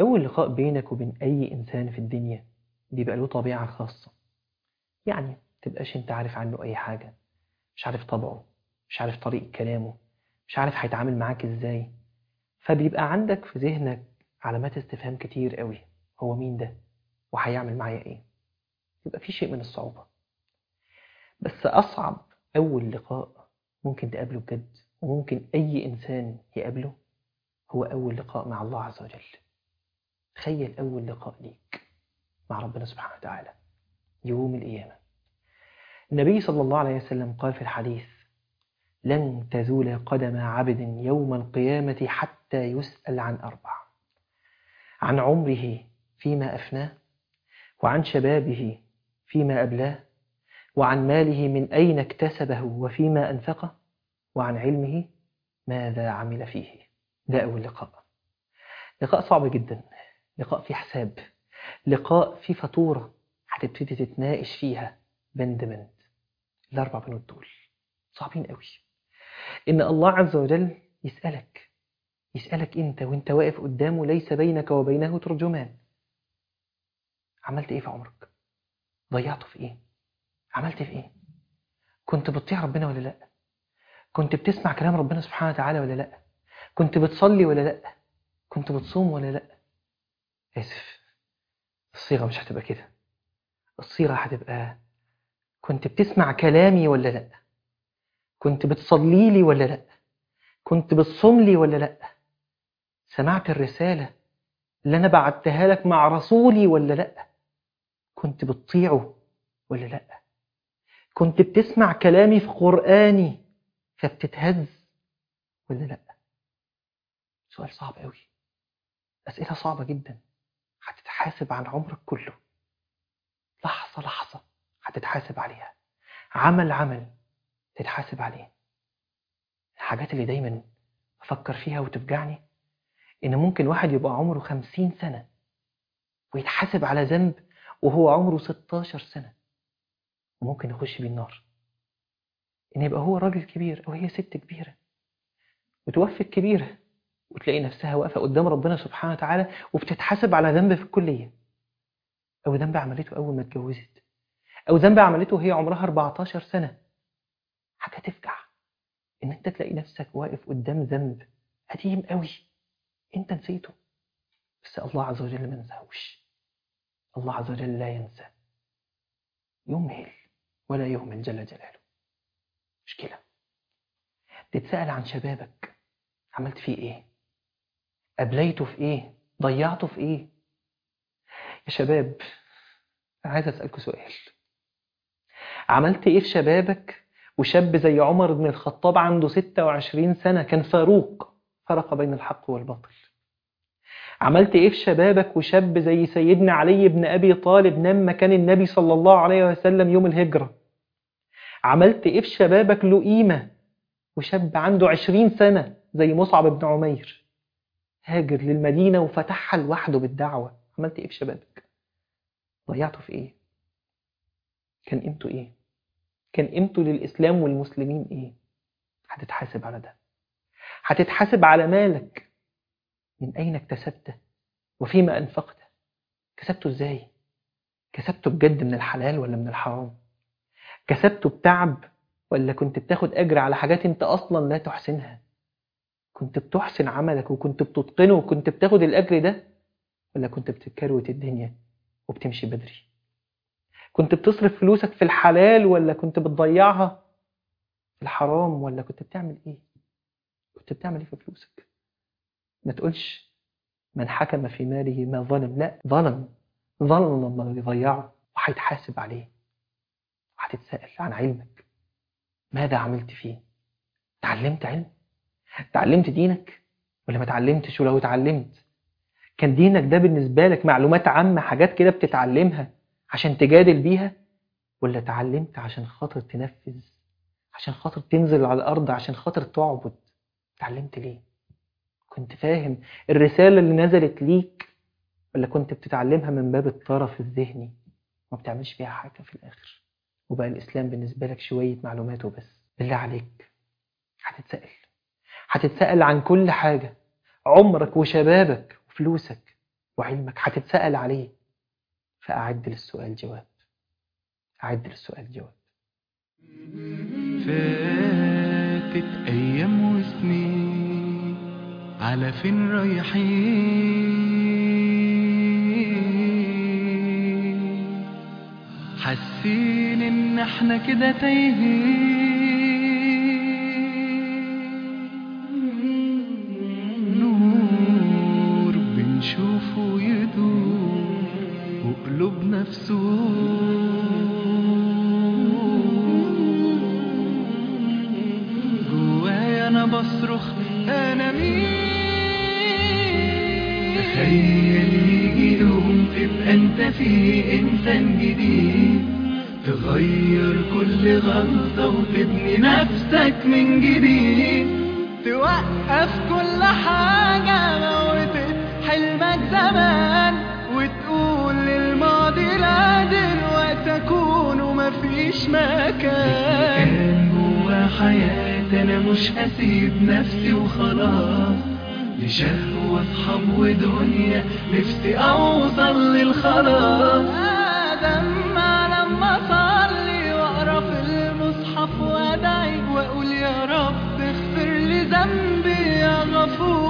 أول لقاء بينك وبين أي إنسان في الدنيا بيبقى له طبيعة خاصة يعني تبقاش أنت عارف عنه أي حاجة مش عارف طبعه مش عارف طريقة كلامه مش عارف هيتعامل معاك إزاي فبيبقى عندك في ذهنك علامات استفهام كتير قوي هو مين ده وهيعمل معايا إيه يبقى في شيء من الصعوبة بس أصعب أول لقاء ممكن تقابله بجد وممكن أي إنسان يقابله هو أول لقاء مع الله عز وجل تخيل أول لقاء ليك مع ربنا سبحانه وتعالى يوم القيامة النبي صلى الله عليه وسلم قال في الحديث لن تزول قدم عبد يوم القيامة حتى يسأل عن أربع عن عمره فيما أفناه وعن شبابه فيما أبلاه وعن ماله من أين اكتسبه وفيما أنفقه وعن علمه ماذا عمل فيه ده أول لقاء لقاء صعب جدا لقاء فيه حساب لقاء فيه فاتورة هتبتدي تتناقش فيها بند بند الأربع بنود دول صعبين قوي إن الله عز وجل يسألك يسألك أنت وأنت واقف قدامه ليس بينك وبينه ترجمان عملت إيه في عمرك ضيعته في إيه عملت في إيه كنت بتطيع ربنا ولا لأ كنت بتسمع كلام ربنا سبحانه وتعالى ولا لأ كنت بتصلي ولا لأ كنت بتصوم ولا لأ آسف الصيغة مش هتبقى كده الصيغة هتبقى كنت بتسمع كلامي ولا لأ كنت بتصلي لي ولا لأ كنت بتصوم لي ولا لأ سمعت الرسالة اللي أنا بعتها لك مع رسولي ولا لأ كنت بتطيعه ولا لأ كنت بتسمع كلامي في قرآني فبتتهز ولا لأ سؤال صعب قوي أسئلة صعبة جدا هتتحاسب عن عمرك كله لحظة لحظة هتتحاسب عليها عمل عمل تتحاسب عليه الحاجات اللي دايما أفكر فيها وتفجعني إن ممكن واحد يبقى عمره خمسين سنة ويتحاسب على ذنب وهو عمره 16 سنة وممكن يخش بيه النار إن يبقى هو راجل كبير أو هي ست كبيرة وتوفي الكبيرة وتلاقي نفسها واقفة قدام ربنا سبحانه وتعالى وبتتحاسب على ذنب في الكلية أو ذنب عملته أول ما اتجوزت أو ذنب عملته وهي عمرها 14 سنة حاجة تفجع إن أنت تلاقي نفسك واقف قدام ذنب قديم قوي أنت نسيته بس الله عز وجل ما نساهوش الله عز وجل لا ينسى يمهل ولا يهمل جل جلاله مشكلة تتسأل عن شبابك عملت فيه ايه أبليته في ايه ضيعته في ايه يا شباب أنا عايز أسألكوا سؤال عملت ايه في شبابك وشاب زي عمر بن الخطاب عنده 26 سنة كان فاروق فرق بين الحق والباطل عملت ايه في شبابك وشاب زي سيدنا علي بن ابي طالب نام مكان النبي صلى الله عليه وسلم يوم الهجرة عملت ايه في شبابك له قيمة وشاب عنده عشرين سنة زي مصعب بن عمير هاجر للمدينة وفتحها لوحده بالدعوة عملت ايه في شبابك ضيعته في ايه كان قيمته ايه كان قيمته للإسلام والمسلمين ايه هتتحاسب على ده هتتحاسب على مالك من أين اكتسبته وفيما أنفقته كسبته إزاي كسبته بجد من الحلال ولا من الحرام كسبته بتعب ولا كنت بتاخد أجر على حاجات أنت أصلا لا تحسنها كنت بتحسن عملك وكنت بتتقنه وكنت بتاخد الأجر ده ولا كنت بتكروت الدنيا وبتمشي بدري كنت بتصرف فلوسك في الحلال ولا كنت بتضيعها في الحرام ولا كنت بتعمل ايه كنت بتعمل ايه في فلوسك ما تقولش من حكم في ماله ما ظلم لا ظلم ظلم الله يضيعه وهيتحاسب عليه وهتتسأل عن علمك ماذا عملت فيه تعلمت علم تعلمت دينك ولا ما تعلمتش ولو اتعلمت كان دينك ده بالنسبة لك معلومات عامة حاجات كده بتتعلمها عشان تجادل بيها ولا تعلمت عشان خاطر تنفذ عشان خاطر تنزل على الأرض عشان خاطر تعبد تعلمت ليه كنت فاهم الرسالة اللي نزلت ليك ولا كنت بتتعلمها من باب الطرف الذهني ما بتعملش بيها حاجة في الآخر وبقى الإسلام بالنسبة لك شوية معلومات وبس بالله عليك هتتسأل هتتسأل عن كل حاجة عمرك وشبابك وفلوسك وعلمك هتتسأل عليه فأعد للسؤال جواب أعد للسؤال جواب فاتت أيام وسنين على فين رايحين حاسين إن احنا كده تايهين نور بنشوفه يدور وقلوبنا في جوايا انا بصرخ انا مين تخيل يجي يوم تبقى انت فيه انسان جديد تغير كل غلطة وتبني نفسك من جديد توقف كل حاجة موتت حلمك زمان وتقول للماضي لا دلوقتي اكون ومفيش مكان كان جوا حياتي انا مش هسيب نفسي وخلاص لشهوة اصحاب ودنيا نفسي اوصل للخلاص ادم لما اصلي واقرا في المصحف وادعي واقول يا رب اغفر لي ذنبي يا غفور